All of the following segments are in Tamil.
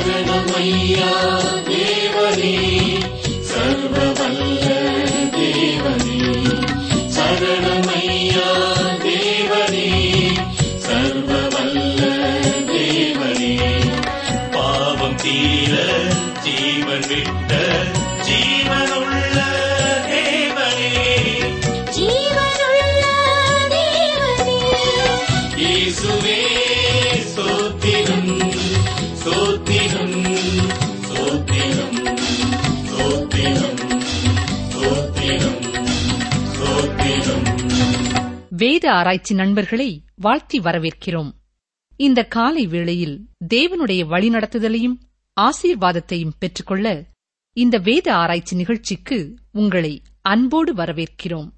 சரணமையா தேவனே சர்வ வல்ல தேவனே சரணமையா தேவனே சர்வ வல்ல தேவனே பாவம் தீர ஜீவன் விட்ட ஜீவனுள்ள தேவனே ஜீவனுள்ள தேவனே இயேசுவே ஸ்தோத்திரம் ஸ்தோத்திரம் ஸ்தோத்திரம் ஸ்தோத்திரம் ஸ்தோத்திரம் ஸ்தோத்திரம் வேத ஆராய்ச்சி நண்பர்களை வாழ்த்தி வரவேற்கிறோம் இந்த காலை வேளையில் தேவனுடைய வழிநடத்துதலையும் ஆசீர்வாதத்தையும் பெற்றுக்கொள்ள இந்த வேத ஆராய்ச்சி நிகழ்ச்சிக்கு உங்களை அன்போடு வரவேற்கிறோம்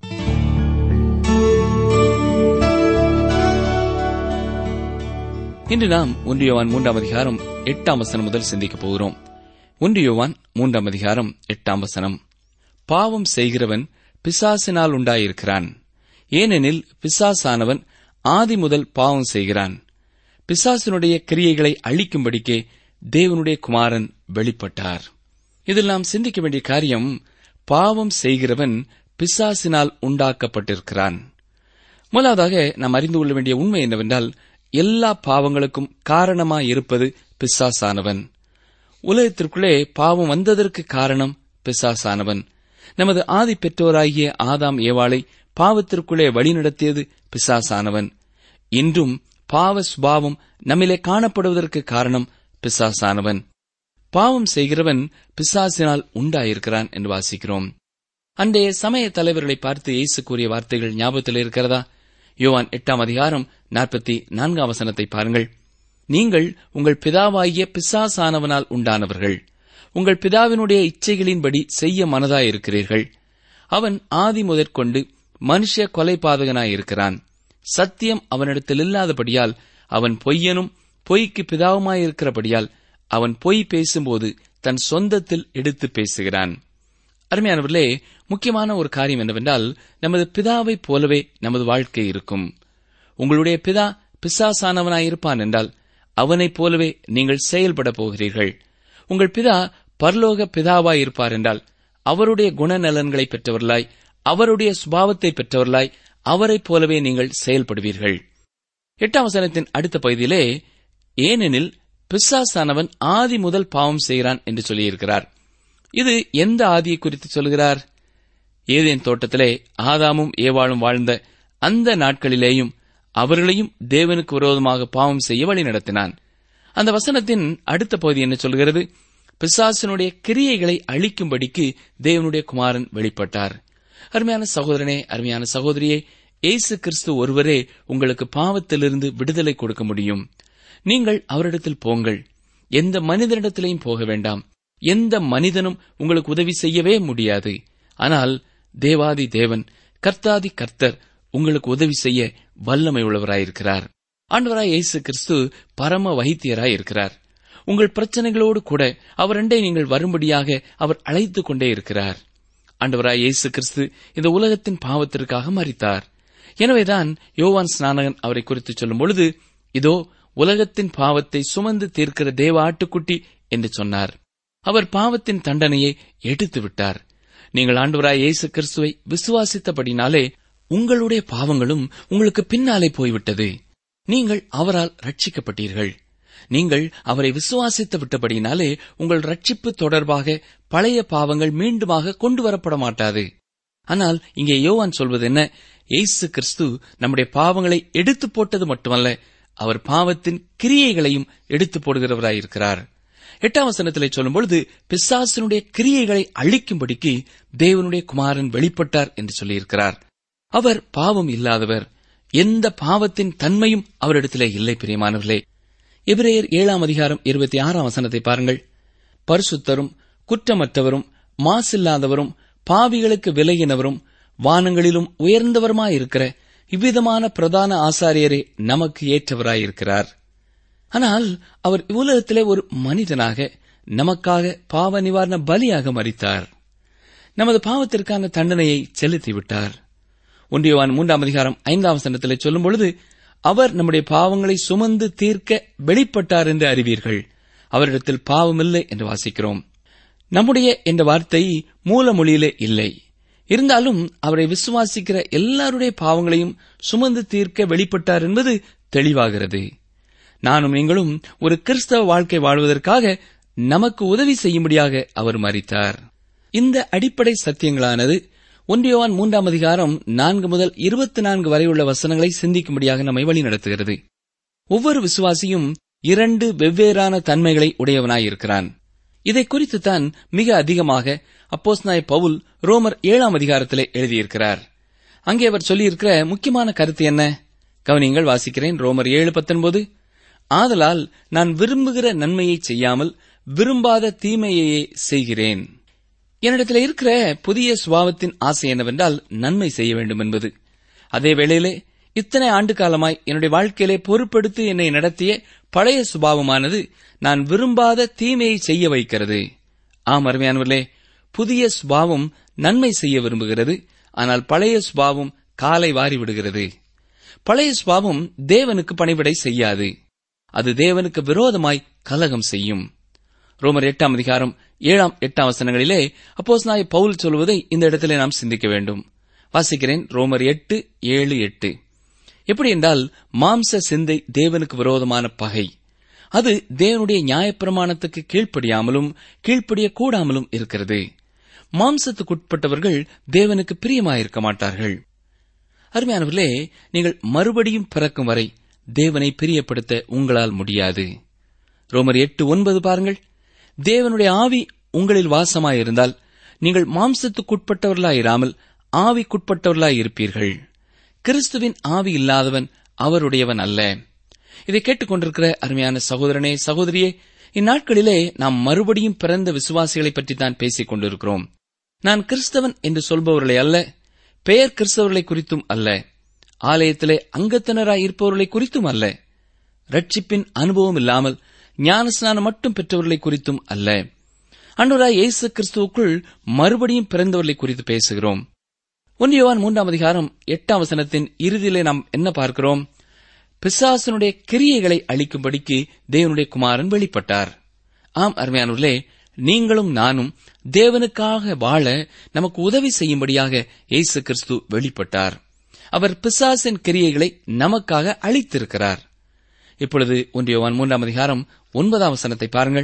இன்று நாம் ஒன்று யோவான் மூன்றாம் அதிகாரம் எட்டாம் வசனம் முதல் சிந்திக்கப் போகிறோம் ஒன்று யோவான் மூன்றாம் அதிகாரம் எட்டாம் வசனம் பாவம் செய்கிறவன் பிசாசினால் உண்டாயிருக்கிறான் ஏனெனில் பிசாசானவன் ஆதி முதல் பாவம் செய்கிறான் பிசாசினுடைய கிரியைகளை அழிக்கும்படிக்கே தேவனுடைய குமாரன் வெளிப்பட்டார் இதில் நாம் சிந்திக்க வேண்டிய காரியம் பாவம் செய்கிறவன் பிசாசினால் உண்டாக்கப்பட்டிருக்கிறான் முதலாவதாக நாம் அறிந்து கொள்ள வேண்டிய உண்மை என்னவென்றால் எல்லா பாவங்களுக்கும் காரணமாயிருப்பது பிசாசானவன் உலகத்திற்குள்ளே பாவம் வந்ததற்கு காரணம் பிசாசானவன் நமது ஆதி பெற்றோராகிய ஆதாம் ஏவாளை பாவத்திற்குள்ளே வழிநடத்தியது பிசாசானவன் இன்றும் பாவ சுபாவம் நம்மிலே காணப்படுவதற்கு காரணம் பிசாசானவன் பாவம் செய்கிறவன் பிசாசினால் உண்டாயிருக்கிறான் என்று வாசிக்கிறோம் அன்றைய சமய தலைவர்களை பார்த்து இயேசு கூறிய வார்த்தைகள் ஞாபகத்தில் இருக்கிறதா யோவான் எட்டாம் அதிகாரம் நாற்பத்தி நான்காம் வசனத்தை பாருங்கள் நீங்கள் உங்கள் பிதாவாகிய பிசாசானவனால் உண்டானவர்கள் உங்கள் பிதாவினுடைய இச்சைகளின்படி செய்ய மனதாயிருக்கிறீர்கள் அவன் ஆதி முதற்கொண்டு மனுஷ கொலைபாதகனாயிருக்கிறான் சத்தியம் அவனிடத்தில் இல்லாதபடியால் அவன் பொய்யனும் பொய்க்கு பிதாவுமாயிருக்கிறபடியால் அவன் பொய் பேசும்போது தன் சொந்தத்தில் எடுத்து பேசுகிறான் அருமையானவர்களே முக்கியமான ஒரு காரியம் என்னவென்றால் நமது பிதாவைப் போலவே நமது வாழ்க்கை இருக்கும் உங்களுடைய பிதா பிசாசானவனாயிருப்பான் என்றால் அவனைப் போலவே நீங்கள் செயல்பட போகிறீர்கள் உங்கள் பிதா பரலோக பிதாவாயிருப்பார் என்றால் அவருடைய குணநலன்களை பெற்றவர்களாய் அவருடைய சுபாவத்தை பெற்றவர்களாய் அவரைப் போலவே நீங்கள் செயல்படுவீர்கள் எட்டாம் வசனத்தின் அடுத்த பகுதியிலே ஏனெனில் பிசாசானவன் ஆதி முதல் பாவம் செய்கிறான் என்று சொல்லியிருக்கிறார் இது எந்த ஆதியை குறித்து சொல்கிறார் ஏதேன் தோட்டத்திலே ஆதாமும் ஏவாளும் வாழ்ந்த அந்த நாட்களிலேயும் அவர்களையும் தேவனுக்கு விரோதமாக பாவம் செய்ய வழி நடத்தினான் அந்த வசனத்தின் அடுத்த பகுதி என்ன சொல்கிறது பிசாசனுடைய கிரியைகளை அழிக்கும்படிக்கு தேவனுடைய குமாரன் வெளிப்பட்டார் அருமையான சகோதரனே அருமையான சகோதரியே இயேசு கிறிஸ்து ஒருவரே உங்களுக்கு பாவத்திலிருந்து விடுதலை கொடுக்க முடியும் நீங்கள் அவரிடத்தில் போங்கள் எந்த மனிதனிடத்திலையும் போக வேண்டாம் எந்த மனிதனும் உங்களுக்கு உதவி செய்யவே முடியாது ஆனால் தேவாதி தேவன் கர்த்தாதி கர்த்தர் உங்களுக்கு உதவி செய்ய வல்லமை உள்ளவராயிருக்கிறார் ஆண்டவராய் இயேசு கிறிஸ்து பரம வைத்தியராய் இருக்கிறார் உங்கள் பிரச்சனைகளோடு கூட அவரண்டை நீங்கள் வரும்படியாக அவர் அழைத்துக் கொண்டே இருக்கிறார் ஆண்டவராய் இயேசு கிறிஸ்து இந்த உலகத்தின் பாவத்திற்காக மறித்தார் எனவேதான் யோவான் ஸ்நானகன் அவரை குறித்து சொல்லும் பொழுது இதோ உலகத்தின் பாவத்தை சுமந்து தீர்க்கிற தேவ ஆட்டுக்குட்டி என்று சொன்னார் அவர் பாவத்தின் தண்டனையை எடுத்து விட்டார் நீங்கள் ஆண்டவராய் இயேசு கிறிஸ்துவை விசுவாசித்தபடினாலே உங்களுடைய பாவங்களும் உங்களுக்கு பின்னாலே போய்விட்டது நீங்கள் அவரால் ரட்சிக்கப்பட்டீர்கள் நீங்கள் அவரை விசுவாசித்து விட்டபடினாலே உங்கள் ரட்சிப்பு தொடர்பாக பழைய பாவங்கள் மீண்டுமாக கொண்டு வரப்பட மாட்டாது ஆனால் இங்கே யோவான் சொல்வது என்ன இயேசு கிறிஸ்து நம்முடைய பாவங்களை எடுத்து போட்டது மட்டுமல்ல அவர் பாவத்தின் கிரியைகளையும் எடுத்து போடுகிறவராயிருக்கிறார் எட்டாம் வசனத்திலே சொல்லும் பொழுது பிசாசனுடைய கிரியைகளை அழிக்கும்படிக்கு தேவனுடைய குமாரன் வெளிப்பட்டார் என்று சொல்லியிருக்கிறார் அவர் பாவம் இல்லாதவர் எந்த பாவத்தின் தன்மையும் அவரிடத்திலே இல்லை பிரியமானவர்களே எபிரேயர் ஏழாம் அதிகாரம் இருபத்தி ஆறாம் வசனத்தை பாருங்கள் பரிசுத்தரும் குற்றமற்றவரும் மாசில்லாதவரும் பாவிகளுக்கு விலகினவரும் வானங்களிலும் உயர்ந்தவருமாயிருக்கிற இவ்விதமான பிரதான ஆசாரியரே நமக்கு ஏற்றவராயிருக்கிறார் ஆனால் அவர் இவ்வுலகத்திலே ஒரு மனிதனாக நமக்காக பாவ நிவாரண பலியாக மறித்தார் நமது பாவத்திற்கான தண்டனையை செலுத்திவிட்டார் ஒன்றியவான் மூன்றாம் அதிகாரம் ஐந்தாம் வசனத்திலே சொல்லும் பொழுது அவர் நம்முடைய பாவங்களை சுமந்து தீர்க்க வெளிப்பட்டார் என்று அறிவீர்கள் அவரிடத்தில் பாவமில்லை என்று வாசிக்கிறோம் நம்முடைய என்ற வார்த்தை மூல மொழியிலே இல்லை இருந்தாலும் அவரை விசுவாசிக்கிற எல்லாருடைய பாவங்களையும் சுமந்து தீர்க்க வெளிப்பட்டார் என்பது தெளிவாகிறது நானும் நீங்களும் ஒரு கிறிஸ்தவ வாழ்க்கை வாழ்வதற்காக நமக்கு உதவி செய்யும்படியாக அவர் மறித்தார் இந்த அடிப்படை சத்தியங்களானது ஒன்றியவான் மூன்றாம் அதிகாரம் நான்கு முதல் இருபத்தி நான்கு வரை உள்ள வசனங்களை சிந்திக்கும்படியாக நம்மை வழிநடத்துகிறது ஒவ்வொரு விசுவாசியும் இரண்டு வெவ்வேறான தன்மைகளை உடையவனாயிருக்கிறான் இதை குறித்துத்தான் மிக அதிகமாக அப்போஸ்நாய் பவுல் ரோமர் ஏழாம் அதிகாரத்திலே எழுதியிருக்கிறார் அங்கே அவர் சொல்லியிருக்கிற முக்கியமான கருத்து என்ன கவனிங்கள் வாசிக்கிறேன் ரோமர் ஏழு பத்தொன்பது ஆதலால் நான் விரும்புகிற நன்மையை செய்யாமல் விரும்பாத தீமையையே செய்கிறேன் என்னிடத்தில் இருக்கிற புதிய சுபாவத்தின் ஆசை என்னவென்றால் நன்மை செய்ய வேண்டும் என்பது அதே வேளையிலே இத்தனை ஆண்டு காலமாய் என்னுடைய வாழ்க்கையிலே பொறுப்பெடுத்து என்னை நடத்திய பழைய சுபாவமானது நான் விரும்பாத தீமையை செய்ய வைக்கிறது ஆம் அருமையானவர்களே புதிய சுபாவம் நன்மை செய்ய விரும்புகிறது ஆனால் பழைய சுபாவம் காலை வாரி விடுகிறது பழைய சுபாவம் தேவனுக்கு பணிவிடை செய்யாது அது தேவனுக்கு விரோதமாய் கலகம் செய்யும் ரோமர் எட்டாம் அதிகாரம் ஏழாம் எட்டாம் வசனங்களிலே அப்போஸ் நாய் பவுல் சொல்வதை இந்த இடத்திலே நாம் சிந்திக்க வேண்டும் வாசிக்கிறேன் ரோமர் எட்டு ஏழு எட்டு எப்படி என்றால் மாம்ச சிந்தை தேவனுக்கு விரோதமான பகை அது தேவனுடைய நியாயப்பிரமாணத்துக்கு கீழ்ப்படியாமலும் கீழ்ப்படிய கூடாமலும் இருக்கிறது மாம்சத்துக்குட்பட்டவர்கள் தேவனுக்கு பிரியமாயிருக்க மாட்டார்கள் அருமையானவர்களே நீங்கள் மறுபடியும் பிறக்கும் வரை தேவனை பிரியப்படுத்த உங்களால் முடியாது ரோமர் எட்டு ஒன்பது பாருங்கள் தேவனுடைய ஆவி உங்களில் வாசமாயிருந்தால் நீங்கள் மாம்சத்துக்குட்பட்டவர்களாயிராமல் ஆவிக்குட்பட்டவர்களாய் இருப்பீர்கள் கிறிஸ்துவின் ஆவி இல்லாதவன் அவருடையவன் அல்ல இதை கேட்டுக்கொண்டிருக்கிற அருமையான சகோதரனே சகோதரியே இந்நாட்களிலே நாம் மறுபடியும் பிறந்த விசுவாசிகளை பற்றி தான் பேசிக் கொண்டிருக்கிறோம் நான் கிறிஸ்தவன் என்று சொல்பவர்களை அல்ல பெயர் கிறிஸ்தவர்களை குறித்தும் அல்ல ஆலயத்திலே அங்கத்தினராய் இருப்பவர்களை குறித்தும் அல்ல ரட்சிப்பின் அனுபவம் இல்லாமல் ஞானஸ்நானம் மட்டும் பெற்றவர்களை குறித்தும் அல்ல அன்றுராய் இயேசு கிறிஸ்துவுக்குள் மறுபடியும் பிறந்தவர்களை குறித்து பேசுகிறோம் ஒன்றியவான் மூன்றாம் அதிகாரம் எட்டாம் வசனத்தின் இறுதியிலே நாம் என்ன பார்க்கிறோம் பிசாசனுடைய கிரியைகளை அளிக்கும்படிக்கு தேவனுடைய குமாரன் வெளிப்பட்டார் ஆம் அருமையானவர்களே நீங்களும் நானும் தேவனுக்காக வாழ நமக்கு உதவி செய்யும்படியாக இயேசு கிறிஸ்து வெளிப்பட்டார் அவர் பிசாசின் கிரியைகளை நமக்காக அளித்திருக்கிறார் இப்பொழுது ஒன்றியவான் மூன்றாம் அதிகாரம் ஒன்பதாம் வசனத்தை பாருங்கள்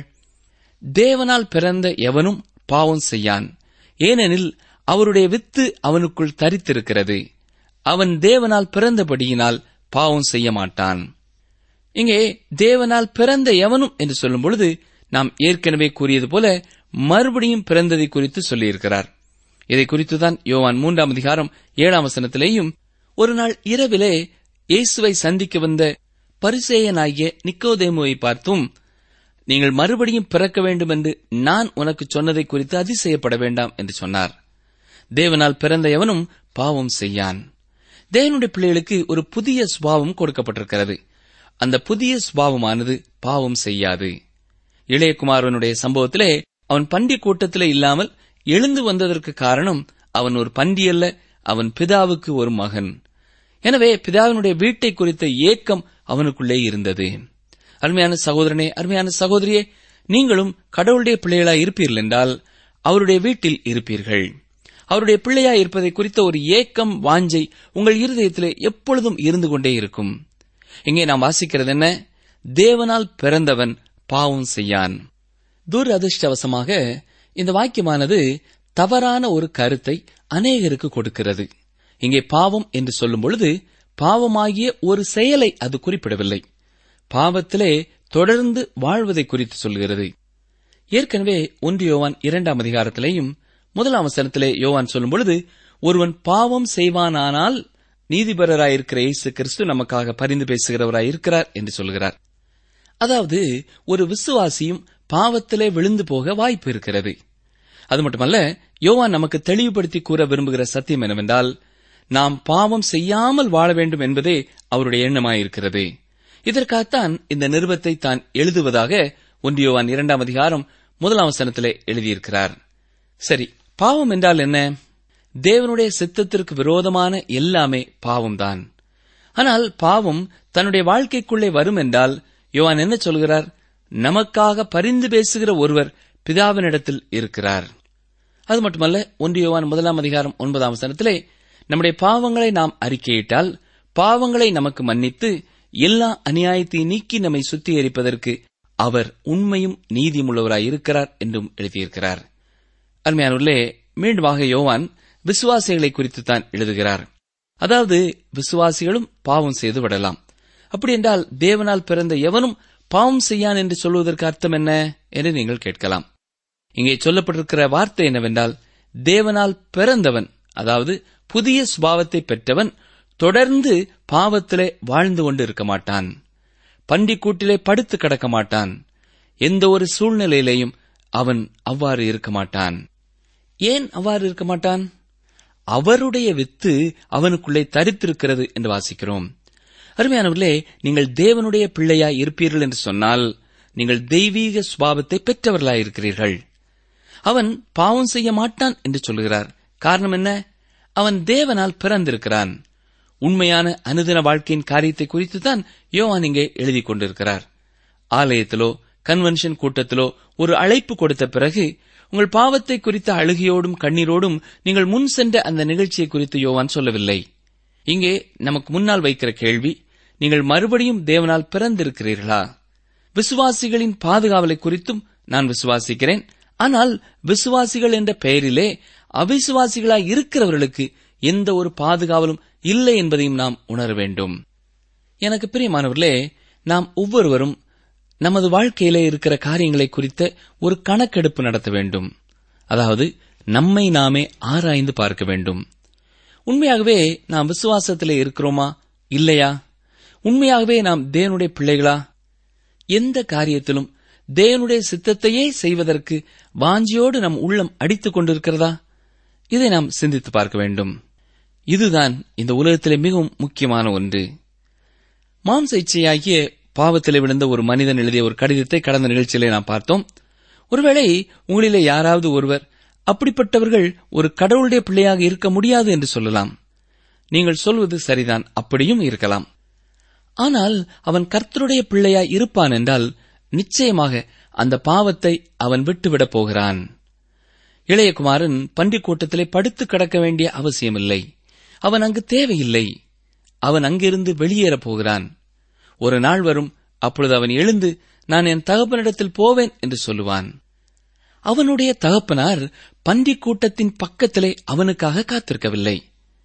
தேவனால் பிறந்த எவனும் பாவம் செய்யான் ஏனெனில் அவருடைய வித்து அவனுக்குள் தரித்திருக்கிறது அவன் தேவனால் பிறந்தபடியினால் பாவம் செய்ய மாட்டான் இங்கே தேவனால் பிறந்த எவனும் என்று சொல்லும் பொழுது நாம் ஏற்கனவே கூறியது போல மறுபடியும் பிறந்ததை குறித்து சொல்லியிருக்கிறார் இதை குறித்துதான் யோவான் மூன்றாம் அதிகாரம் ஏழாம் வசனத்திலேயும் ஒரு நாள் இரவிலே இயேசுவை சந்திக்க வந்த பரிசேயனாகிய நிக்கோதேமுவை பார்த்தும் நீங்கள் மறுபடியும் பிறக்க வேண்டும் என்று நான் உனக்கு சொன்னதை குறித்து அதிசயப்பட வேண்டாம் என்று சொன்னார் தேவனால் பிறந்த எவனும் பாவம் செய்யான் தேவனுடைய பிள்ளைகளுக்கு ஒரு புதிய சுபாவம் கொடுக்கப்பட்டிருக்கிறது அந்த புதிய சுபாவமானது பாவம் செய்யாது இளையகுமாரனுடைய சம்பவத்திலே அவன் பண்டி கூட்டத்திலே இல்லாமல் எழுந்து வந்ததற்கு காரணம் அவன் ஒரு பண்டி அல்ல அவன் பிதாவுக்கு ஒரு மகன் எனவே பிதாவினுடைய வீட்டை குறித்த ஏக்கம் அவனுக்குள்ளே இருந்தது அருமையான சகோதரனே அருமையான சகோதரியே நீங்களும் கடவுளுடைய பிள்ளைகளாய் இருப்பீர்கள் என்றால் அவருடைய வீட்டில் இருப்பீர்கள் அவருடைய பிள்ளையாய் இருப்பதை குறித்த ஒரு ஏக்கம் வாஞ்சை உங்கள் இருதயத்திலே எப்பொழுதும் இருந்து கொண்டே இருக்கும் இங்கே நாம் வாசிக்கிறது என்ன தேவனால் பிறந்தவன் பாவம் செய்யான் துரதிருஷ்டவசமாக இந்த வாக்கியமானது தவறான ஒரு கருத்தை அநேகருக்கு கொடுக்கிறது இங்கே பாவம் என்று சொல்லும் பொழுது பாவமாகிய ஒரு செயலை அது குறிப்பிடவில்லை பாவத்திலே தொடர்ந்து வாழ்வதை குறித்து சொல்கிறது ஏற்கனவே ஒன்று யோவான் இரண்டாம் அதிகாரத்திலேயும் முதலாம் வசனத்திலே யோவான் சொல்லும் பொழுது ஒருவன் பாவம் செய்வானானால் நீதிபரராயிருக்கிற இயேசு கிறிஸ்து நமக்காக பரிந்து பேசுகிறவராய் இருக்கிறார் என்று சொல்கிறார் அதாவது ஒரு விசுவாசியும் பாவத்திலே விழுந்து போக வாய்ப்பு இருக்கிறது அது மட்டுமல்ல யோவான் நமக்கு தெளிவுபடுத்தி கூற விரும்புகிற சத்தியம் என்னவென்றால் நாம் பாவம் செய்யாமல் வாழ வேண்டும் என்பதே அவருடைய எண்ணமாயிருக்கிறது இதற்காகத்தான் இந்த நிருபத்தை தான் எழுதுவதாக ஒன்றியோவான் இரண்டாம் அதிகாரம் முதலாம் வசனத்திலே எழுதியிருக்கிறார் சரி பாவம் என்றால் என்ன தேவனுடைய சித்தத்திற்கு விரோதமான எல்லாமே பாவம்தான் ஆனால் பாவம் தன்னுடைய வாழ்க்கைக்குள்ளே வரும் என்றால் யோவான் என்ன சொல்கிறார் நமக்காக பரிந்து பேசுகிற ஒருவர் பிதாவினிடத்தில் இருக்கிறார் அது மட்டுமல்ல ஒன்றியவான் முதலாம் அதிகாரம் ஒன்பதாம் வசனத்திலே நம்முடைய பாவங்களை நாம் அறிக்கையிட்டால் பாவங்களை நமக்கு மன்னித்து எல்லா அநியாயத்தை நீக்கி நம்மை சுத்திகரிப்பதற்கு அவர் உண்மையும் நீதியுமுள்ளவராய் இருக்கிறார் என்றும் எழுதியிருக்கிறார் அருமையானவர்களே மீண்டுமாக யோவான் விசுவாசிகளை குறித்து தான் எழுதுகிறார் அதாவது விசுவாசிகளும் பாவம் செய்து விடலாம் அப்படி என்றால் தேவனால் பிறந்த எவனும் பாவம் செய்யான் என்று சொல்வதற்கு அர்த்தம் என்ன என்று நீங்கள் கேட்கலாம் இங்கே சொல்லப்பட்டிருக்கிற வார்த்தை என்னவென்றால் தேவனால் பிறந்தவன் அதாவது புதிய சுபாவத்தை பெற்றவன் தொடர்ந்து பாவத்திலே வாழ்ந்து கொண்டு இருக்க மாட்டான் பண்டிக்கூட்டிலே படுத்து கிடக்க மாட்டான் எந்த ஒரு சூழ்நிலையிலேயும் அவன் அவ்வாறு இருக்க மாட்டான் ஏன் அவ்வாறு இருக்க மாட்டான் அவருடைய வித்து அவனுக்குள்ளே தரித்திருக்கிறது என்று வாசிக்கிறோம் அருமையானவர்களே நீங்கள் தேவனுடைய பிள்ளையாய் இருப்பீர்கள் என்று சொன்னால் நீங்கள் தெய்வீக சுபாவத்தை பெற்றவர்களாய் இருக்கிறீர்கள் அவன் பாவம் செய்ய மாட்டான் என்று சொல்கிறார் காரணம் என்ன அவன் தேவனால் பிறந்திருக்கிறான் உண்மையான அனுதின வாழ்க்கையின் காரியத்தை குறித்து தான் யோவான் இங்கே எழுதி கொண்டிருக்கிறார் ஆலயத்திலோ கன்வென்ஷன் கூட்டத்திலோ ஒரு அழைப்பு கொடுத்த பிறகு உங்கள் பாவத்தை குறித்த அழுகையோடும் கண்ணீரோடும் நீங்கள் முன் சென்ற அந்த நிகழ்ச்சியை குறித்து யோவான் சொல்லவில்லை இங்கே நமக்கு முன்னால் வைக்கிற கேள்வி நீங்கள் மறுபடியும் தேவனால் பிறந்திருக்கிறீர்களா விசுவாசிகளின் பாதுகாவலை குறித்தும் நான் விசுவாசிக்கிறேன் ஆனால் விசுவாசிகள் என்ற பெயரிலே அவிசுவாசிகளாய் இருக்கிறவர்களுக்கு எந்த ஒரு பாதுகாவலும் இல்லை என்பதையும் நாம் உணர வேண்டும் எனக்கு பிரியமானவர்களே நாம் ஒவ்வொருவரும் நமது வாழ்க்கையிலே இருக்கிற காரியங்களை குறித்த ஒரு கணக்கெடுப்பு நடத்த வேண்டும் அதாவது நம்மை நாமே ஆராய்ந்து பார்க்க வேண்டும் உண்மையாகவே நாம் விசுவாசத்திலே இருக்கிறோமா இல்லையா உண்மையாகவே நாம் தேவனுடைய பிள்ளைகளா எந்த காரியத்திலும் தேவனுடைய சித்தத்தையே செய்வதற்கு வாஞ்சியோடு நம் உள்ளம் அடித்துக் கொண்டிருக்கிறதா இதை நாம் சிந்தித்து பார்க்க வேண்டும் இதுதான் இந்த உலகத்திலே மிகவும் முக்கியமான ஒன்று மாம்ச இச்சையாகிய பாவத்திலே விழுந்த ஒரு மனிதன் எழுதிய ஒரு கடிதத்தை கடந்த நிகழ்ச்சியிலே நாம் பார்த்தோம் ஒருவேளை உங்களிலே யாராவது ஒருவர் அப்படிப்பட்டவர்கள் ஒரு கடவுளுடைய பிள்ளையாக இருக்க முடியாது என்று சொல்லலாம் நீங்கள் சொல்வது சரிதான் அப்படியும் இருக்கலாம் ஆனால் அவன் கர்த்தருடைய பிள்ளையாய் இருப்பான் என்றால் நிச்சயமாக அந்த பாவத்தை அவன் விட்டுவிடப் போகிறான் இளையகுமாரன் பண்டிக் கூட்டத்திலே படுத்து கிடக்க வேண்டிய அவசியமில்லை அவன் அங்கு தேவையில்லை அவன் அங்கிருந்து வெளியேறப் போகிறான் ஒரு நாள் வரும் அப்பொழுது அவன் எழுந்து நான் என் தகப்பனிடத்தில் போவேன் என்று சொல்லுவான் அவனுடைய தகப்பனார் பண்டிக் கூட்டத்தின் பக்கத்திலே அவனுக்காக காத்திருக்கவில்லை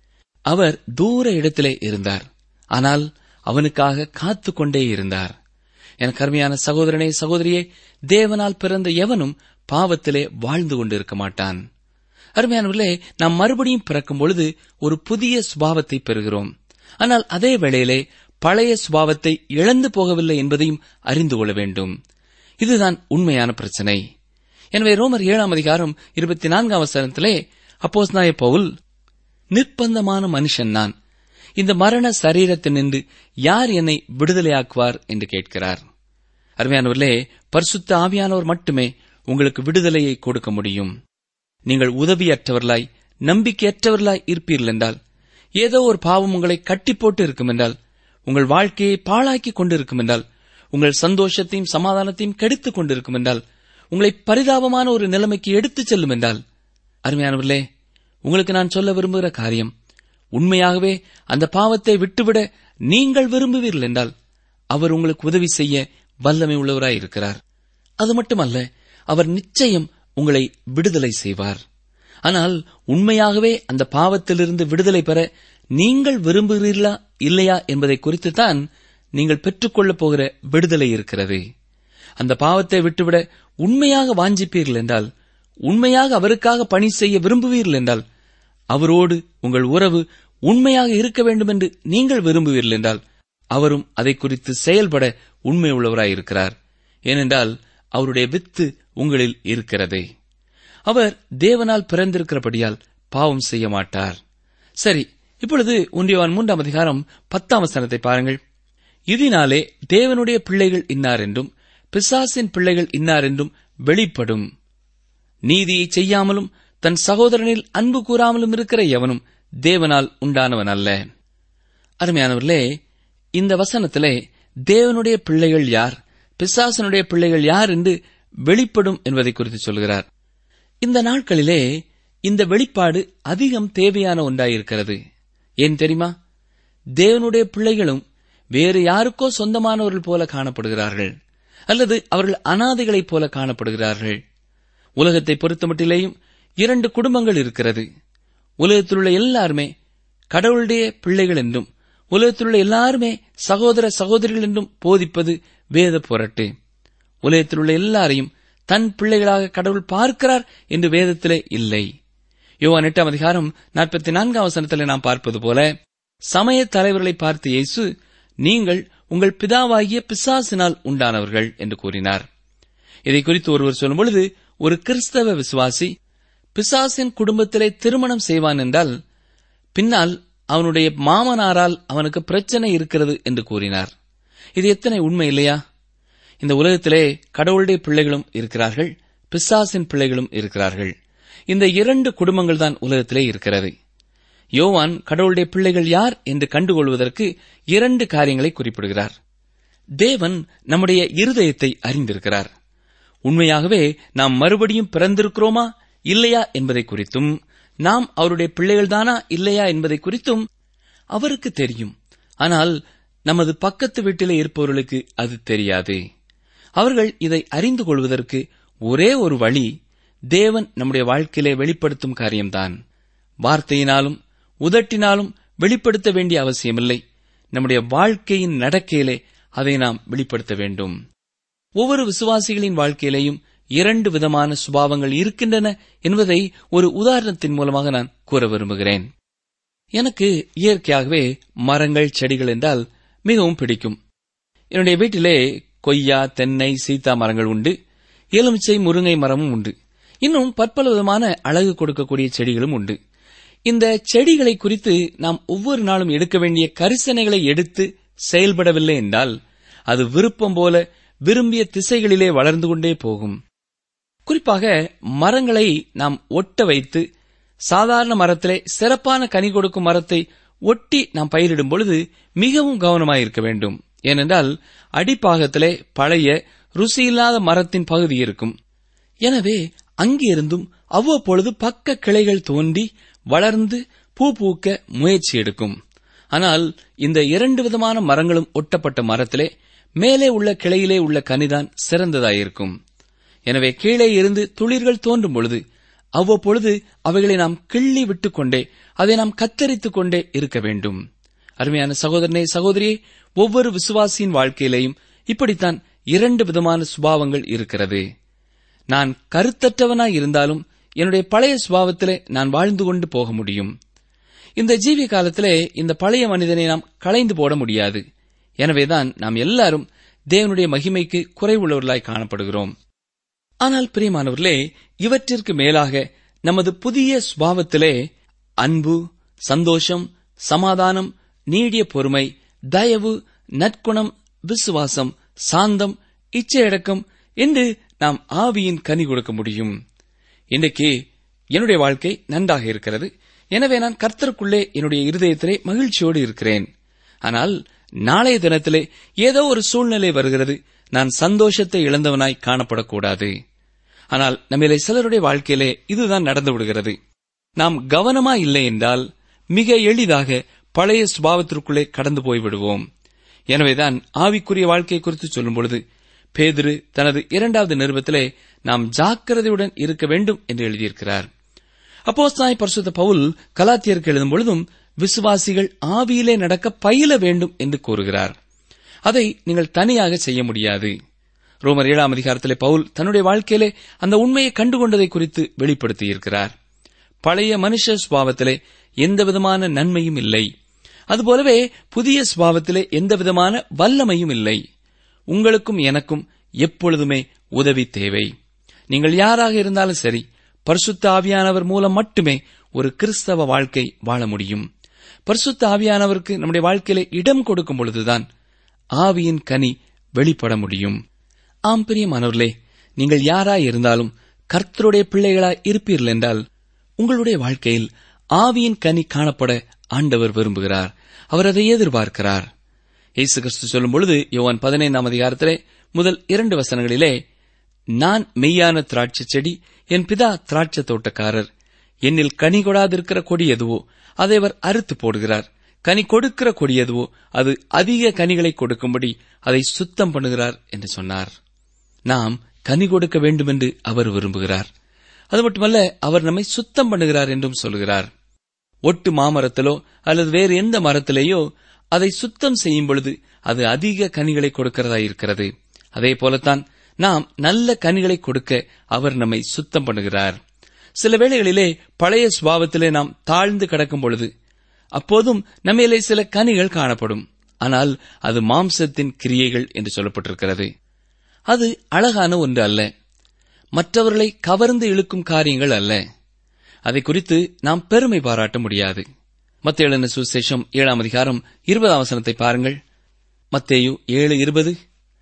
அவர் தூர இடத்திலே இருந்தார் ஆனால் அவனுக்காக காத்து கொண்டே இருந்தார் என் கருமையான சகோதரனே சகோதரியே தேவனால் பிறந்த எவனும் பாவத்திலே வாழ்ந்து கொண்டிருக்க மாட்டான் அருமையானவர்களே நாம் மறுபடியும் பிறக்கும் பொழுது ஒரு புதிய சுபாவத்தை பெறுகிறோம் ஆனால் அதே வேளையிலே பழைய சுபாவத்தை இழந்து போகவில்லை என்பதையும் அறிந்து கொள்ள வேண்டும் இதுதான் உண்மையான பிரச்சனை எனவே ரோமர் ஏழாம் அதிகாரம் இருபத்தி நான்காம் வசனத்திலே அப்போஸ் நாய பவுல் நிர்பந்தமான மனுஷன் நான் இந்த மரண சரீரத்தினின்று யார் என்னை விடுதலையாக்குவார் என்று கேட்கிறார் அருமையானவர்களே பரிசுத்த ஆவியானவர் மட்டுமே உங்களுக்கு விடுதலையை கொடுக்க முடியும் நீங்கள் உதவியற்றவர்களாய் நம்பிக்கையற்றவர்களாய் இருப்பீர்கள் என்றால் ஏதோ ஒரு பாவம் உங்களை கட்டி போட்டு இருக்கும் என்றால் உங்கள் வாழ்க்கையை பாழாக்கி கொண்டிருக்கும் என்றால் உங்கள் சந்தோஷத்தையும் சமாதானத்தையும் கெடுத்துக் கொண்டிருக்கும் என்றால் உங்களை பரிதாபமான ஒரு நிலைமைக்கு எடுத்துச் செல்லும் என்றால் அருமையானவர்களே உங்களுக்கு நான் சொல்ல விரும்புகிற காரியம் உண்மையாகவே அந்த பாவத்தை விட்டுவிட நீங்கள் விரும்புவீர்கள் என்றால் அவர் உங்களுக்கு உதவி செய்ய வல்லமை உள்ளவராய் இருக்கிறார் அது மட்டுமல்ல அவர் நிச்சயம் உங்களை விடுதலை செய்வார் ஆனால் உண்மையாகவே அந்த பாவத்திலிருந்து விடுதலை பெற நீங்கள் விரும்புகிறீர்களா இல்லையா என்பதை குறித்துத்தான் நீங்கள் பெற்றுக்கொள்ளப் போகிற விடுதலை இருக்கிறது அந்த பாவத்தை விட்டுவிட உண்மையாக வாஞ்சிப்பீர்கள் என்றால் உண்மையாக அவருக்காக பணி செய்ய விரும்புவீர்கள் என்றால் அவரோடு உங்கள் உறவு உண்மையாக இருக்க வேண்டும் என்று நீங்கள் விரும்புவீர்கள் என்றால் அவரும் அதை குறித்து செயல்பட உண்மை உள்ளவராயிருக்கிறார் ஏனென்றால் அவருடைய வித்து உங்களில் இருக்கிறது அவர் தேவனால் பிறந்திருக்கிறபடியால் பாவம் செய்ய மாட்டார் சரி இப்பொழுது ஒன்றியவான் மூன்றாம் அதிகாரம் பத்தாம் வசனத்தை பாருங்கள் இதனாலே தேவனுடைய பிள்ளைகள் இன்னார் என்றும் பிசாசின் பிள்ளைகள் இன்னார் என்றும் வெளிப்படும் நீதியை செய்யாமலும் தன் சகோதரனில் அன்பு கூறாமலும் இருக்கிற எவனும் தேவனால் உண்டானவன் அல்ல அருமையானவர்களே இந்த வசனத்திலே தேவனுடைய பிள்ளைகள் யார் பிசாசனுடைய பிள்ளைகள் யார் என்று வெளிப்படும் என்பதை குறித்து சொல்கிறார் இந்த நாட்களிலே இந்த வெளிப்பாடு அதிகம் தேவையான ஒன்றாயிருக்கிறது ஏன் தெரியுமா தேவனுடைய பிள்ளைகளும் வேறு யாருக்கோ சொந்தமானவர்கள் போல காணப்படுகிறார்கள் அல்லது அவர்கள் அனாதைகளைப் போல காணப்படுகிறார்கள் உலகத்தை பொறுத்தமட்டிலேயும் இரண்டு குடும்பங்கள் இருக்கிறது உலகத்திலுள்ள எல்லாருமே கடவுளுடைய பிள்ளைகள் என்றும் உலகத்திலுள்ள எல்லாருமே சகோதர சகோதரிகள் என்றும் போதிப்பது வேத புரட்டு உலகத்திலுள்ள எல்லாரையும் தன் பிள்ளைகளாக கடவுள் பார்க்கிறார் என்று வேதத்திலே இல்லை யோவான் எட்டாம் அதிகாரம் நாற்பத்தி நான்காம் வசனத்திலே நாம் பார்ப்பது போல சமய தலைவர்களை பார்த்து இயேசு நீங்கள் உங்கள் பிதாவாகிய பிசாசினால் உண்டானவர்கள் என்று கூறினார் இதை குறித்து ஒருவர் சொல்லும் பொழுது ஒரு கிறிஸ்தவ விசுவாசி பிசாசின் குடும்பத்திலே திருமணம் செய்வான் என்றால் பின்னால் அவனுடைய மாமனாரால் அவனுக்கு பிரச்சனை இருக்கிறது என்று கூறினார் இது எத்தனை உண்மை இல்லையா இந்த உலகத்திலே கடவுளுடைய பிள்ளைகளும் இருக்கிறார்கள் பிசாசின் பிள்ளைகளும் இருக்கிறார்கள் இந்த இரண்டு குடும்பங்கள் தான் உலகத்திலே இருக்கிறது யோவான் கடவுளுடைய பிள்ளைகள் யார் என்று கண்டுகொள்வதற்கு இரண்டு காரியங்களை குறிப்பிடுகிறார் தேவன் நம்முடைய இருதயத்தை அறிந்திருக்கிறார் உண்மையாகவே நாம் மறுபடியும் பிறந்திருக்கிறோமா இல்லையா என்பதை குறித்தும் நாம் அவருடைய பிள்ளைகள்தானா இல்லையா என்பதை குறித்தும் அவருக்கு தெரியும் ஆனால் நமது பக்கத்து வீட்டிலே இருப்பவர்களுக்கு அது தெரியாது அவர்கள் இதை அறிந்து கொள்வதற்கு ஒரே ஒரு வழி தேவன் நம்முடைய வாழ்க்கையிலே வெளிப்படுத்தும் காரியம்தான் வார்த்தையினாலும் உதட்டினாலும் வெளிப்படுத்த வேண்டிய அவசியமில்லை நம்முடைய வாழ்க்கையின் நடக்கையிலே அதை நாம் வெளிப்படுத்த வேண்டும் ஒவ்வொரு விசுவாசிகளின் வாழ்க்கையிலேயும் இரண்டு விதமான சுபாவங்கள் இருக்கின்றன என்பதை ஒரு உதாரணத்தின் மூலமாக நான் கூற விரும்புகிறேன் எனக்கு இயற்கையாகவே மரங்கள் செடிகள் என்றால் மிகவும் பிடிக்கும் என்னுடைய வீட்டிலே கொய்யா தென்னை சீத்தா மரங்கள் உண்டு எலுமிச்சை முருங்கை மரமும் உண்டு இன்னும் பற்பல விதமான அழகு கொடுக்கக்கூடிய செடிகளும் உண்டு இந்த செடிகளை குறித்து நாம் ஒவ்வொரு நாளும் எடுக்க வேண்டிய கரிசனைகளை எடுத்து செயல்படவில்லை என்றால் அது விருப்பம் போல விரும்பிய திசைகளிலே வளர்ந்து கொண்டே போகும் குறிப்பாக மரங்களை நாம் ஒட்ட வைத்து சாதாரண மரத்திலே சிறப்பான கனி கொடுக்கும் மரத்தை ஒட்டி நாம் பயிரிடும் பொழுது மிகவும் கவனமாயிருக்க வேண்டும் ஏனென்றால் அடிப்பாகத்திலே பழைய ருசியில்லாத மரத்தின் பகுதி இருக்கும் எனவே அங்கிருந்தும் அவ்வப்பொழுது பக்க கிளைகள் தோன்றி வளர்ந்து பூ பூக்க முயற்சி எடுக்கும் ஆனால் இந்த இரண்டு விதமான மரங்களும் ஒட்டப்பட்ட மரத்திலே மேலே உள்ள கிளையிலே உள்ள கனிதான் சிறந்ததாயிருக்கும் எனவே கீழே இருந்து துளிர்கள் தோன்றும் பொழுது அவ்வப்பொழுது அவைகளை நாம் கிள்ளி விட்டுக் கொண்டே அதை நாம் கத்தரித்துக் கொண்டே இருக்க வேண்டும் அருமையான சகோதரனே சகோதரியே ஒவ்வொரு விசுவாசியின் வாழ்க்கையிலேயும் இப்படித்தான் இரண்டு விதமான சுபாவங்கள் இருக்கிறது நான் கருத்தற்றவனாய் இருந்தாலும் என்னுடைய பழைய சுபாவத்திலே நான் வாழ்ந்து கொண்டு போக முடியும் இந்த ஜீவிய காலத்திலே இந்த பழைய மனிதனை நாம் களைந்து போட முடியாது எனவேதான் நாம் எல்லாரும் தேவனுடைய மகிமைக்கு குறைவுள்ளவர்களாய் காணப்படுகிறோம் ஆனால் பிரியமானவர்களே இவற்றிற்கு மேலாக நமது புதிய சுபாவத்திலே அன்பு சந்தோஷம் சமாதானம் நீடிய பொறுமை தயவு நற்குணம் விசுவாசம் சாந்தம் இச்சையடக்கம் என்று நாம் ஆவியின் கனி கொடுக்க முடியும் இன்றைக்கு என்னுடைய வாழ்க்கை நன்றாக இருக்கிறது எனவே நான் கர்த்தருக்குள்ளே என்னுடைய இருதயத்திலே மகிழ்ச்சியோடு இருக்கிறேன் ஆனால் நாளைய தினத்திலே ஏதோ ஒரு சூழ்நிலை வருகிறது நான் சந்தோஷத்தை இழந்தவனாய் காணப்படக்கூடாது ஆனால் நம்மிலே சிலருடைய வாழ்க்கையிலே இதுதான் நடந்து விடுகிறது நாம் கவனமா இல்லை என்றால் மிக எளிதாக பழைய சுபாவத்திற்குள்ளே கடந்து போய்விடுவோம் எனவேதான் ஆவிக்குரிய வாழ்க்கை குறித்து சொல்லும் பொழுது பேதுரு தனது இரண்டாவது நிருபத்திலே நாம் ஜாக்கிரதையுடன் இருக்க வேண்டும் என்று எழுதியிருக்கிறார் அப்போஸ்தாய் பரிசுத்த பவுல் கலாத்தியருக்கு எழுதும் பொழுதும் விசுவாசிகள் ஆவியிலே நடக்க பயில வேண்டும் என்று கூறுகிறார் அதை நீங்கள் தனியாக செய்ய முடியாது ரோமர் ஏழாம் அதிகாரத்திலே பவுல் தன்னுடைய வாழ்க்கையிலே அந்த உண்மையை கண்டுகொண்டதை குறித்து வெளிப்படுத்தியிருக்கிறார் பழைய மனுஷ சுபாவத்திலே எந்த விதமான நன்மையும் இல்லை அதுபோலவே புதிய சுபாவத்திலே எந்த விதமான வல்லமையும் இல்லை உங்களுக்கும் எனக்கும் எப்பொழுதுமே உதவி தேவை நீங்கள் யாராக இருந்தாலும் சரி பரிசுத்த ஆவியானவர் மூலம் மட்டுமே ஒரு கிறிஸ்தவ வாழ்க்கை வாழ முடியும் பரிசுத்த ஆவியானவருக்கு நம்முடைய வாழ்க்கையிலே இடம் கொடுக்கும் பொழுதுதான் ஆவியின் கனி வெளிப்பட முடியும் ஆம் பிரியமானவர்களே நீங்கள் யாராய் இருந்தாலும் கர்த்தருடைய பிள்ளைகளாய் இருப்பீர்கள் என்றால் உங்களுடைய வாழ்க்கையில் ஆவியின் கனி காணப்பட ஆண்டவர் விரும்புகிறார் அவர் அதை எதிர்பார்க்கிறார் இயேசு கிறிஸ்து சொல்லும் பொழுது யோவான் பதினைந்தாம் அதிகாரத்திலே முதல் இரண்டு வசனங்களிலே நான் மெய்யான திராட்சை செடி என் பிதா திராட்சை தோட்டக்காரர் என்னில் கனி கொடாதிருக்கிற கொடி எதுவோ அதை அவர் அறுத்து போடுகிறார் கனி கொடுக்கிற கொடி எதுவோ அது அதிக கனிகளை கொடுக்கும்படி அதை சுத்தம் பண்ணுகிறார் என்று சொன்னார் நாம் கனி கொடுக்க வேண்டும் என்று அவர் விரும்புகிறார் அது மட்டுமல்ல அவர் நம்மை சுத்தம் பண்ணுகிறார் என்றும் சொல்கிறார் ஒட்டு மாமரத்திலோ அல்லது வேறு எந்த மரத்திலேயோ அதை சுத்தம் செய்யும் பொழுது அது அதிக கனிகளை கொடுக்கிறதா இருக்கிறது அதே போலத்தான் நாம் நல்ல கனிகளை கொடுக்க அவர் நம்மை சுத்தம் பண்ணுகிறார் சில வேளைகளிலே பழைய சுபாவத்திலே நாம் தாழ்ந்து கிடக்கும் பொழுது அப்போதும் நம்மிலே சில கனிகள் காணப்படும் ஆனால் அது மாம்சத்தின் கிரியைகள் என்று சொல்லப்பட்டிருக்கிறது அது அழகான ஒன்று அல்ல மற்றவர்களை கவர்ந்து இழுக்கும் காரியங்கள் அல்ல அதை குறித்து நாம் பெருமை பாராட்ட முடியாது மத்திய எழுதின சுசேஷம் ஏழாம் அதிகாரம் இருபதாம் வசனத்தை பாருங்கள் மத்தேயு ஏழு இருபது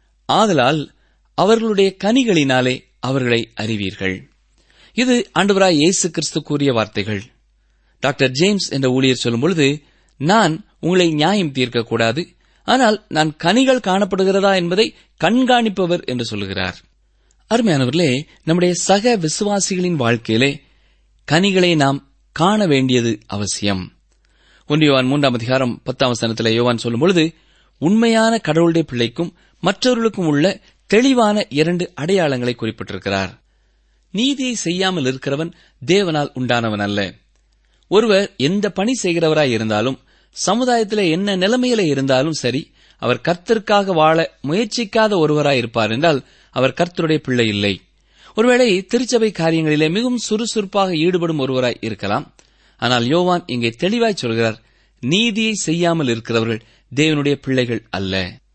ஆதலால் அவர்களுடைய கனிகளினாலே அவர்களை அறிவீர்கள் இது ஆண்டவராய் இயேசு கிறிஸ்து கூறிய வார்த்தைகள் டாக்டர் ஜேம்ஸ் என்ற ஊழியர் சொல்லும் பொழுது நான் உங்களை நியாயம் தீர்க்கக்கூடாது ஆனால் நான் கனிகள் காணப்படுகிறதா என்பதை கண்காணிப்பவர் என்று சொல்லுகிறார் அருமையானவர்களே நம்முடைய சக விசுவாசிகளின் வாழ்க்கையிலே கனிகளை நாம் காண வேண்டியது அவசியம் ஒன்றியவான் மூன்றாம் அதிகாரம் பத்தாம் வசனத்தில் யோவான் சொல்லும் பொழுது உண்மையான கடவுளுடைய பிள்ளைக்கும் மற்றவர்களுக்கும் உள்ள தெளிவான இரண்டு அடையாளங்களை குறிப்பிட்டிருக்கிறார் நீதியை செய்யாமல் இருக்கிறவன் தேவனால் உண்டானவன் அல்ல ஒருவர் எந்த பணி செய்கிறவராய் இருந்தாலும் சமுதாயத்திலே என்ன நிலைமையில இருந்தாலும் சரி அவர் கர்த்தருக்காக வாழ முயற்சிக்காத ஒருவராய் இருப்பார் என்றால் அவர் கர்த்தருடைய பிள்ளை இல்லை ஒருவேளை திருச்சபை காரியங்களிலே மிகவும் சுறுசுறுப்பாக ஈடுபடும் ஒருவராய் இருக்கலாம் ஆனால் யோவான் இங்கே தெளிவாய் சொல்கிறார் நீதியை செய்யாமல் இருக்கிறவர்கள் தேவனுடைய பிள்ளைகள் அல்ல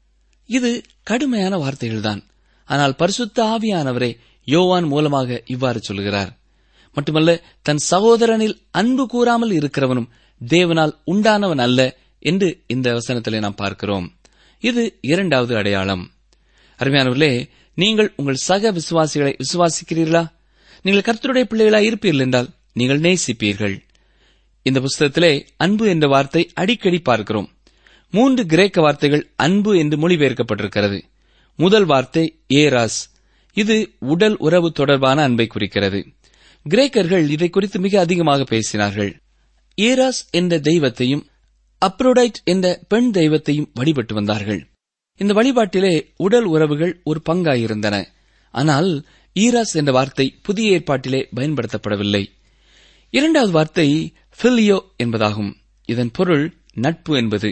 இது கடுமையான வார்த்தைகள்தான் ஆனால் பரிசுத்த ஆவியானவரே யோவான் மூலமாக இவ்வாறு சொல்கிறார் மட்டுமல்ல தன் சகோதரனில் அன்பு கூறாமல் இருக்கிறவனும் தேவனால் உண்டானவன் அல்ல என்று இந்த வசனத்திலே நாம் பார்க்கிறோம் இது இரண்டாவது அடையாளம் அருமையானவர்களே நீங்கள் உங்கள் சக விசுவாசிகளை விசுவாசிக்கிறீர்களா நீங்கள் கர்த்தருடைய பிள்ளைகளாய் இருப்பீர்கள் என்றால் நீங்கள் நேசிப்பீர்கள் இந்த புஸ்தகத்திலே அன்பு என்ற வார்த்தை அடிக்கடி பார்க்கிறோம் மூன்று கிரேக்க வார்த்தைகள் அன்பு என்று மொழிபெயர்க்கப்பட்டிருக்கிறது முதல் வார்த்தை ஏராஸ் இது உடல் உறவு தொடர்பான அன்பை குறிக்கிறது கிரேக்கர்கள் இதை குறித்து மிக அதிகமாக பேசினார்கள் ஏராஸ் என்ற தெய்வத்தையும் அப்ரோடைட் என்ற பெண் தெய்வத்தையும் வழிபட்டு வந்தார்கள் இந்த வழிபாட்டிலே உடல் உறவுகள் ஒரு பங்காயிருந்தன ஆனால் ஈராஸ் என்ற வார்த்தை புதிய ஏற்பாட்டிலே பயன்படுத்தப்படவில்லை இரண்டாவது வார்த்தை பிலியோ என்பதாகும் இதன் பொருள் நட்பு என்பது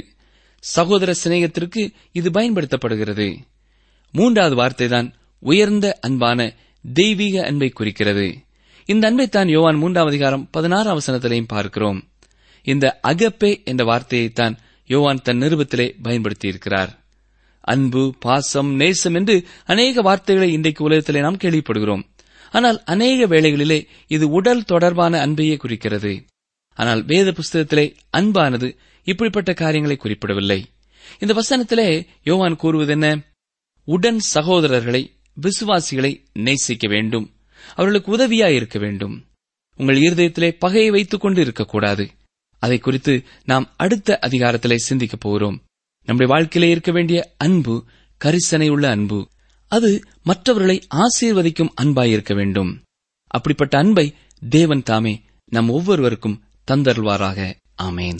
சகோதர சிநேகத்திற்கு இது பயன்படுத்தப்படுகிறது மூன்றாவது வார்த்தைதான் உயர்ந்த அன்பான தெய்வீக அன்பை குறிக்கிறது இந்த அன்பைத்தான் யோவான் மூன்றாம் அதிகாரம் பதினாறாம் வசனத்திலையும் பார்க்கிறோம் இந்த அகப்பே என்ற வார்த்தையைத்தான் யோவான் தன் நிருபத்திலே பயன்படுத்தியிருக்கிறார் அன்பு பாசம் நேசம் என்று அநேக வார்த்தைகளை இன்றைக்கு உலகத்திலே நாம் கேள்விப்படுகிறோம் ஆனால் அநேக வேளைகளிலே இது உடல் தொடர்பான அன்பையே குறிக்கிறது ஆனால் வேத புஸ்தகத்திலே அன்பானது இப்படிப்பட்ட காரியங்களை குறிப்பிடவில்லை இந்த வசனத்திலே யோவான் கூறுவது என்ன உடன் சகோதரர்களை விசுவாசிகளை நேசிக்க வேண்டும் அவர்களுக்கு உதவியாய் இருக்க வேண்டும் உங்கள் இருதயத்திலே பகையை வைத்துக் கொண்டு இருக்கக்கூடாது அதை குறித்து நாம் அடுத்த அதிகாரத்திலே சிந்திக்கப் போகிறோம் நம்முடைய வாழ்க்கையிலே இருக்க வேண்டிய அன்பு கரிசனை உள்ள அன்பு அது மற்றவர்களை ஆசீர்வதிக்கும் அன்பாயிருக்க வேண்டும் அப்படிப்பட்ட அன்பை தேவன் தாமே நம் ஒவ்வொருவருக்கும் தந்தருள்வாராக ஆமேன்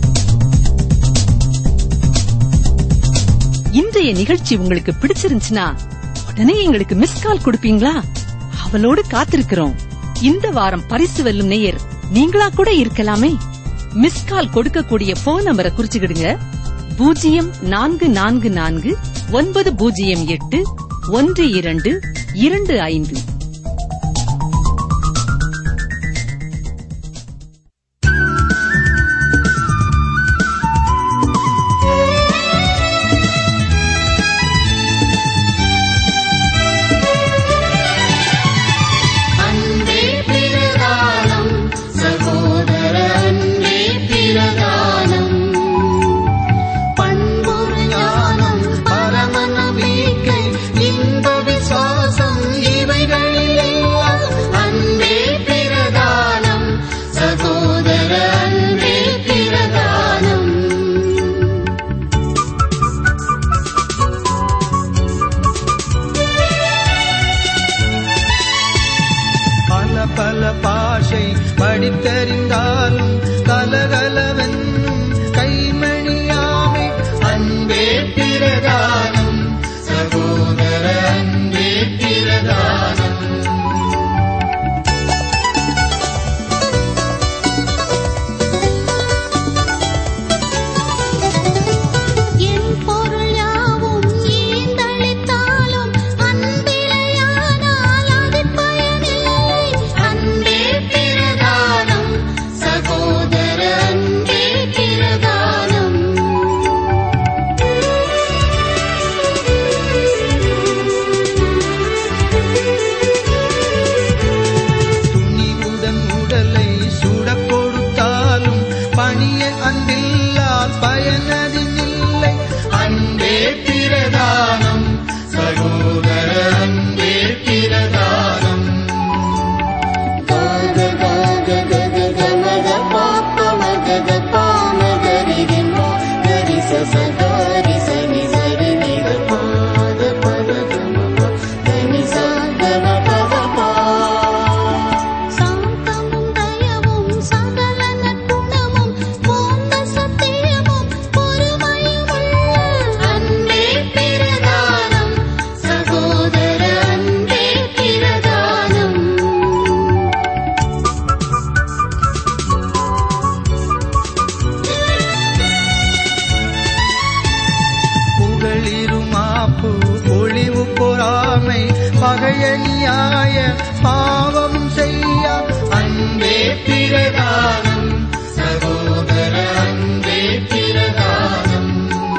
இன்றைய நிகழ்ச்சி உங்களுக்கு பிடிச்சிருந்துச்சுன்னா உடனே எங்களுக்கு மிஸ் கால் கொடுப்பீங்களா அவளோடு காத்திருக்கிறோம் இந்த வாரம் பரிசு வெல்லும் நேயர் நீங்களா கூட இருக்கலாமே மிஸ் கால் கொடுக்கக்கூடிய போன் நம்பரை குறிச்சுக்கிடுங்க பூஜ்ஜியம் நான்கு நான்கு நான்கு ஒன்பது பூஜ்ஜியம் எட்டு ஒன்று இரண்டு இரண்டு ஐந்து அன்பே பிரதானம் சகோதர அன்பே பிரதானம் பண்புரு ஞானம் பரம நம்பிக்கை இன்ப விசுவாசம் இவைகள் பாவம் செய்ய அன்பே பிரதானம் சகோதர அன்பே பிரதானம்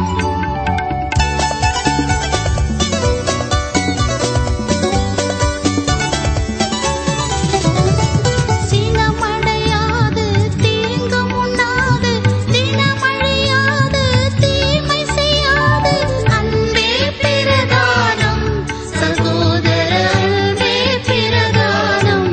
சினமடையாது தீங்கும் உண்ணாது தினமழியாது தீமை செய்யாது அன்பே பிரதானம் சகோதர அன்பே பிரதானம்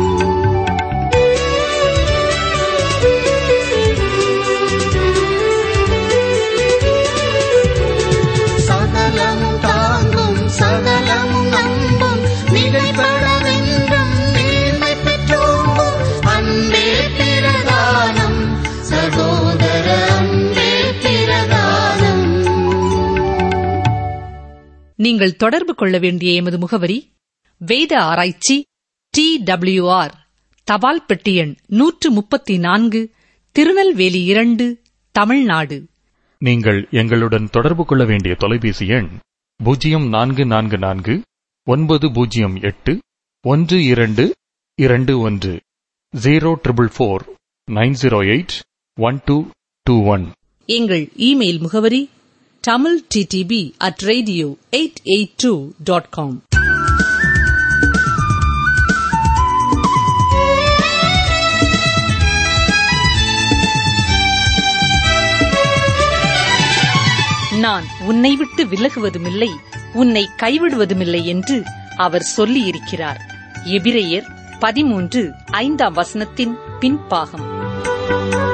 சகலமும் தாங்கும் சகலமும் நம்பும் மிகைப்படவென்றும் மேன்மை பெற்றோங்கும் அன்பே பிரதானம் சகோதர அன்பே பிரதானம் நீங்கள் தொடர்பு கொள்ள வேண்டிய எமது முகவரி வேத ஆராய்ச்சி டி ஆர் தபால் பெட்டி எண் நூற்று முப்பத்தி நான்கு திருநெல்வேலி இரண்டு தமிழ்நாடு நீங்கள் எங்களுடன் தொடர்பு கொள்ள வேண்டிய தொலைபேசி எண் பூஜ்ஜியம் நான்கு நான்கு நான்கு ஒன்பது பூஜ்ஜியம் எட்டு ஒன்று இரண்டு இரண்டு ஒன்று zero triple four nine zero eight one two two one எங்கள் இமெயில் முகவரி Tamil DTP at radio eight eight two dot com நான் உன்னை விட்டு விலகுவதுமில்லை உன்னை கைவிடுவதுமில்லை என்று அவர் சொல்லியிருக்கிறார் எபிரெயர் பதிமூன்று ஐந்தாம் வசனத்தின் பின்பாகம்